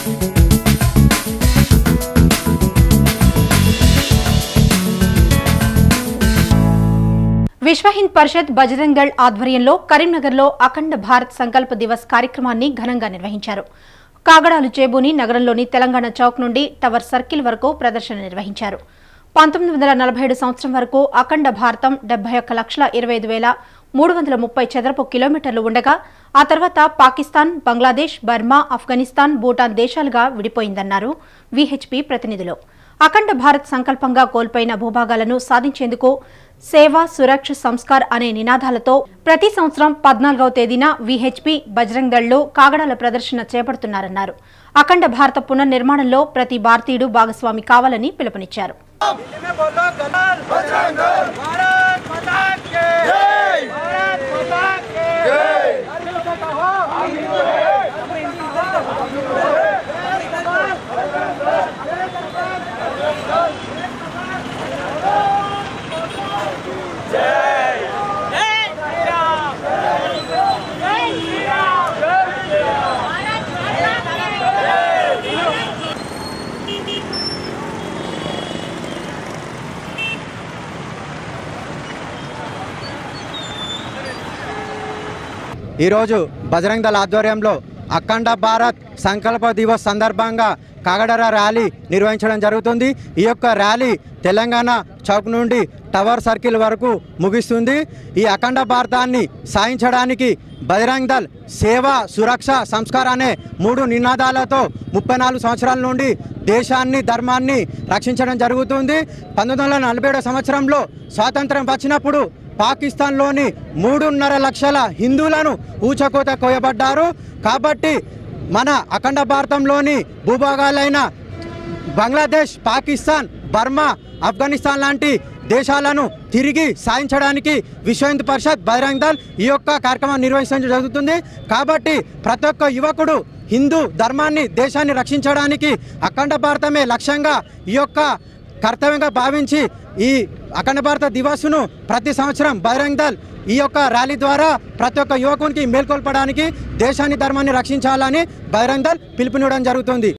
విశ్వ హింద్ పరిషత్ బజరంగ్ దళ్ ఆధ్వర్యంలో కరీంనగర్లో అఖండ భారత్ సంకల్ప దివస్ కార్యక్రమాన్ని ఘనంగా నిర్వహించారు కాగడాలు చేబూని నగరంలోని తెలంగాణ చౌక్ నుండి టవర్ సర్కిల్ వరకు ప్రదర్శన నిర్వహించారు పంతొమ్మిది వందల నలభై ఏడు సంవత్సరం వరకు అఖండ భారతం డెబ్బై ఒక్క లక్షల ఇరవై ఐదు వేల మూడు వందల ముప్పై చదరపు కిలోమీటర్లు ఉండగా ఆ తర్వాత పాకిస్తాన్ బంగ్లాదేశ్ బర్మా ఆఫ్ఘనిస్తాన్ భూటాన్ దేశాలుగా విడిపోయిందన్నారు విహెచ్పి ప్రతినిధులు అఖండ భారత్ సంకల్పంగా కోల్పోయిన భూభాగాలను సాధించేందుకు సేవ సురక్ష సంస్కార్ అనే నినాదాలతో ప్రతి సంవత్సరం పద్నాలుగవ తేదీన విహెచ్పి బజరంగ్ దళ్లు కాగడాల ప్రదర్శన చేపడుతున్నారన్నారు అఖండ భారత పునర్నిర్మాణంలో ప్రతి భారతీయుడు భాగస్వామి కావాలని పిలుపునిచ్చారు में बोलो गदर बजरंग दल भारत माता के जय भारत माता के जय अर्जुन को कहो हम हिंदू हैं हम हिंदू हैं हम हिंदू हैं ఈరోజు బజరంగ్ దళ ఆధ్వర్యంలో అఖండ భారత్ సంకల్ప దివస్ సందర్భంగా కాగడర ర్యాలీ నిర్వహించడం జరుగుతుంది ఈ యొక్క ర్యాలీ తెలంగాణ చౌక్ నుండి టవర్ సర్కిల్ వరకు ముగిస్తుంది ఈ అఖండ భారతాన్ని సాధించడానికి బజరంగ్ దళ్ సేవ సురక్ష సంస్కార్ అనే మూడు నినాదాలతో ముప్పై నాలుగు సంవత్సరాల నుండి దేశాన్ని ధర్మాన్ని రక్షించడం జరుగుతుంది పంతొమ్మిది వందల నలభై ఏడో సంవత్సరంలో స్వాతంత్రం వచ్చినప్పుడు పాకిస్తాన్లోని మూడున్నర లక్షల హిందువులను ఊచకోత కోయబడ్డారు కాబట్టి మన అఖండ భారతంలోని భూభాగాలైన బంగ్లాదేశ్ పాకిస్తాన్ బర్మా ఆఫ్ఘనిస్తాన్ లాంటి దేశాలను తిరిగి సాధించడానికి విశ్వ హిందూ పరిషత్ బజరంగ్ దళ్ ఈ యొక్క కార్యక్రమం నిర్వహించడం జరుగుతుంది కాబట్టి ప్రతి ఒక్క యువకుడు హిందూ ధర్మాన్ని దేశాన్ని రక్షించడానికి అఖండ భారతమే లక్ష్యంగా ఈ యొక్క కర్తవ్యంగా భావించి ఈ అఖండ భారత దివస్ను ప్రతి సంవత్సరం బజరంగ్ దళ్ ఈ యొక్క ర్యాలీ ద్వారా ప్రతి ఒక్క యువకునికి మేల్కొల్పడానికి దేశాన్ని ధర్మాన్ని రక్షించాలని బజరంగ్ దళ్ పిలుపునివ్వడం జరుగుతుంది